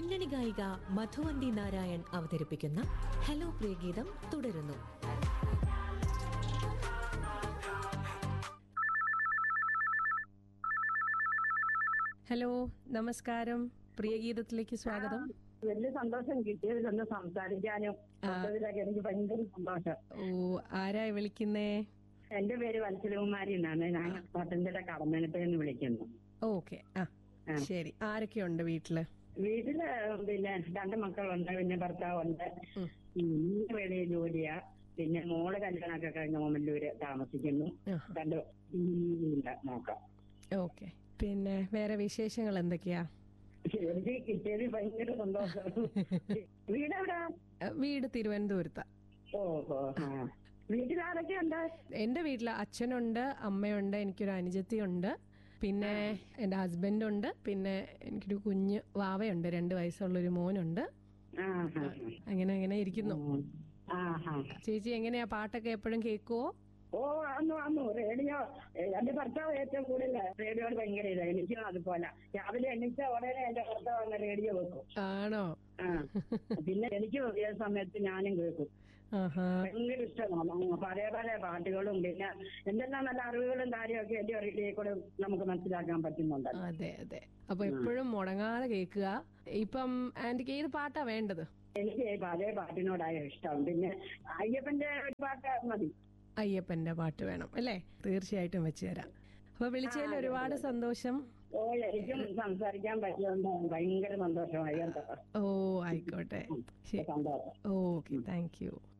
പിന്നണി ഗായിക മധുവന്തി നാരായൺ അവതരിപ്പിക്കുന്ന ഹലോ പ്രിയഗീതം തുടരുന്നു ഹലോ നമസ്കാരം പ്രിയഗീതത്തിലേക്ക് സ്വാഗതം വലിയ സന്തോഷം കിട്ടിയതിലൊന്ന് സംസാരിക്കാനും മൊത്തത്തിലൊക്കെ എനിക്ക് ഭയങ്കര സന്തോഷം ഓ ആരായി വിളിക്കുന്നേ എന്റെ പേര് വത്സലകുമാരി എന്നാണ് ഞാൻ പത്തനംതിട്ട കടമനത്തേന്ന് വിളിക്കുന്നു ഓക്കെ ആ ശരി ആരൊക്കെയുണ്ട് വീട്ടില് വീട്ടില് പിന്നെ രണ്ട് മക്കളുണ്ട് പിന്നെ ഭർത്താവുണ്ട് ഉം. ഇന്ന് വെളിയിൽ ജോലിയാ പിന്നെ മോള് കല്യാണമൊക്കെ കഴിഞ്ഞ ഓമല്ലൂര് താമസിക്കുന്നു ആഹാ. രണ്ട് ഇല്ല നോക്കാം ഓക്കെ പിന്നെ വേറെ വിശേഷങ്ങൾ എന്തൊക്കെയാ എനിക്ക് കിട്ടിയത് ഭയങ്കര സന്തോഷം വീടെവിടാ അഹ് വീട് തിരുവനന്തപുരത്താ ഓഹോ ആ വീട്ടിലാരൊക്കെ ഉണ്ട് എന്റെ വീട്ടില് അച്ഛനുണ്ട് അമ്മയുണ്ട് എനിക്കൊരു അനുജത്തിയുണ്ട് പിന്നെ എന്റെ ഹസ്ബൻഡുണ്ട് പിന്നെ എനിക്കൊരു കുഞ്ഞ് വാവയുണ്ട് രണ്ട് വയസ്സുള്ളൊരു മോനുണ്ട് ആ ഹാ അങ്ങനെ അങ്ങനെ ഇരിക്കുന്നു ആ ഹാ ചേച്ചി എങ്ങനെയാ പാട്ടൊക്കെ എപ്പോഴും കേൾക്കുവോ ഓ അന്നു അന്നു റേഡിയോ ഏ, എന്റെ ഭർത്താവ് ഏറ്റവും കൂടുതൽ റേഡിയോട് ഭയങ്കര ഇതാ എനിക്കും അതുപോലെ രാവിലെ എണീച്ച ഉടനെ എന്റെ ഭർത്താവ് അങ്ങ് റേഡിയോ വെക്കും ആണോ ആ പിന്നെ എനിക്ക് ഏത് സമയത്ത് ഞാനും കേൾക്കും ആഹാ ഭയങ്കര ഇഷ്ടമാണ് അങ്ങ് പഴയ പഴയ പാട്ടുകളും പിന്നെ എന്തെല്ലാം നല്ല അറിവുകളും കാര്യമൊക്കെ എന്റെ റേഡിയോയിൽ കൂടെ നമുക്ക് മനസ്സിലാക്കാൻ പറ്റുന്നുണ്ട് അതെ അതെ അപ്പൊ എപ്പോഴും മുടങ്ങാതെ കേൾക്കുക ഇപ്പം ആന്റിക്ക് ഏത് പാട്ടാ വേണ്ടത് എനിക്ക് ഈ പഴയ പാട്ടിനോടായ ഇഷ്ടം പിന്നെ അയ്യപ്പന്റെ ഒരു പാട്ട് മതി അയ്യപ്പന്റെ പാട്ട് വേണം അല്ലേ തീർച്ചയായിട്ടും വെച്ച് തരാം അപ്പൊ വിളിച്ചതിൽ ഒരുപാട് സന്തോഷം ഓ എനിക്കും സംസാരിക്കാൻ പറ്റിയതുകൊണ്ട് ഭയങ്കര സന്തോഷമായി കേട്ടോ ഓ ആയിക്കോട്ടെ ശരി സന്തോഷം ഓക്കെ താങ്ക് യു